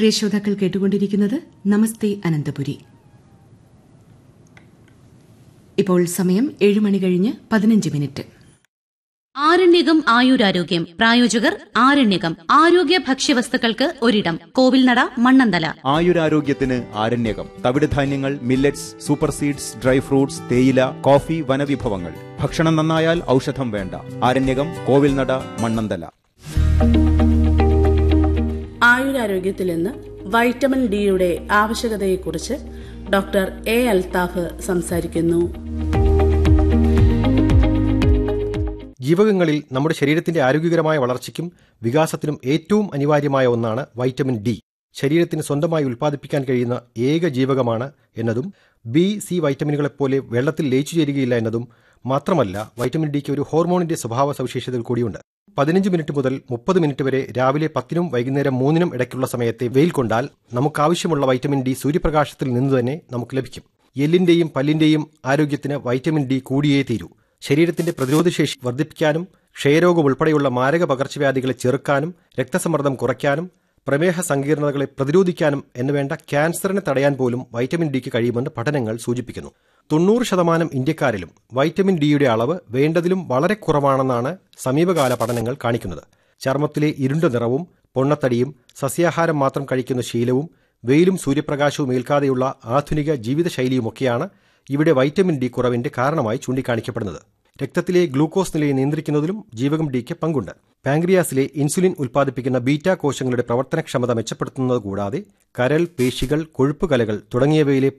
പ്രിയ ശ്രോതാക്കൾ കേട്ടുകൊണ്ടിരിക്കുന്നത് നമസ്തേ അനന്തപുരി ഇപ്പോൾ സമയം ഏഴ് മണി കഴിഞ്ഞ് പതിനഞ്ച് മിനിറ്റ് ആരണ്യകം ആയുരാരോഗ്യം പ്രായോജകർ ആരണ്യകം ആരോഗ്യ ഭക്ഷ്യവസ്തുക്കൾക്ക് ഒരിടം കോവിൽനട മണ്ണന്തല ആയുരാരോഗ്യത്തിന് ആരണ്യകം തവിടുധാന്യങ്ങൾ millets super seeds dry fruits തേയില കോഫി വനവിഭവങ്ങൾ ഭക്ഷണം നന്നായാൽ ഔഷധം വേണ്ട ആരണ്യകം കോവിൽനട മണ്ണന്തല ആയുരാരോഗ്യത്തിൽ ഇന്ന് വൈറ്റമിൻ ഡിയുടെ ആവശ്യകതയെക്കുറിച്ച് ഡോക്ടർ എ അൽത്താഫ് സംസാരിക്കുന്നു ജീവകങ്ങളിൽ നമ്മുടെ ശരീരത്തിന്റെ ആരോഗ്യകരമായ വളർച്ചയ്ക്കും വികാസത്തിനും ഏറ്റവും അനിവാര്യമായ ഒന്നാണ് വൈറ്റമിൻ ഡി ശരീരത്തിന് സ്വന്തമായി ഉൽപ്പാദിപ്പിക്കാൻ കഴിയുന്ന ഏക ജീവകമാണ് എന്നതും ബി സി വൈറ്റമിനുകളെപ്പോലെ വെള്ളത്തിൽ ലയിച്ചു ചേരുകയില്ല എന്നതും മാത്രമല്ല വൈറ്റമിൻ ഡിക്ക് ഒരു ഹോർമോണിന്റെ സ്വഭാവ സവിശേഷതകൾ കൂടിയുണ്ട് പതിനഞ്ച് മിനിറ്റ് മുതൽ മുപ്പത് മിനിറ്റ് വരെ രാവിലെ പത്തിനും വൈകുന്നേരം മൂന്നിനും ഇടയ്ക്കുള്ള സമയത്തെ വെയിൽ കൊണ്ടാൽ നമുക്കാവശ്യമുള്ള വൈറ്റമിൻ ഡി സൂര്യപ്രകാശത്തിൽ നിന്ന് തന്നെ നമുക്ക് ലഭിക്കും എല്ലിന്റെയും പല്ലിന്റെയും ആരോഗ്യത്തിന് വൈറ്റമിൻ ഡി കൂടിയേ തീരൂ ശരീരത്തിന്റെ പ്രതിരോധശേഷി വർദ്ധിപ്പിക്കാനും ക്ഷയരോഗം ഉൾപ്പെടെയുള്ള മാരക പകർച്ചവ്യാധികളെ ചെറുക്കാനും രക്തസമ്മർദ്ദം കുറയ്ക്കാനും പ്രമേഹ സങ്കീർണതകളെ പ്രതിരോധിക്കാനും എന്നുവേണ്ട ക്യാൻസറിനെ തടയാൻ പോലും വൈറ്റമിൻ ഡിക്ക് കഴിയുമെന്ന് പഠനങ്ങൾ സൂചിപ്പിക്കുന്നു തൊണ്ണൂറ് ശതമാനം ഇന്ത്യക്കാരിലും വൈറ്റമിൻ ഡിയുടെ അളവ് വേണ്ടതിലും വളരെ കുറവാണെന്നാണ് സമീപകാല പഠനങ്ങൾ കാണിക്കുന്നത് ചർമ്മത്തിലെ ഇരുണ്ട നിറവും പൊണ്ണത്തടിയും സസ്യാഹാരം മാത്രം കഴിക്കുന്ന ശീലവും വെയിലും സൂര്യപ്രകാശവും ഏൽക്കാതെയുള്ള ആധുനിക ജീവിതശൈലിയുമൊക്കെയാണ് ഇവിടെ വൈറ്റമിൻ ഡി കുറവിന്റെ കാരണമായി ചൂണ്ടിക്കാണിക്കപ്പെടുന്നത് രക്തത്തിലെ ഗ്ലൂക്കോസ് നിലയെ നിയന്ത്രിക്കുന്നതിലും ജീവകം ഡിക്ക് പങ്കുണ്ട് പാങ്ക്രിയാസിലെ ഇൻസുലിൻ ഉൽപ്പാദിപ്പിക്കുന്ന ബീറ്റ കോശങ്ങളുടെ പ്രവർത്തനക്ഷമത മെച്ചപ്പെടുത്തുന്നത് കൂടാതെ കരൾ പേശികൾ കൊഴുപ്പ് കലകൾ തുടങ്ങിയവയിലെ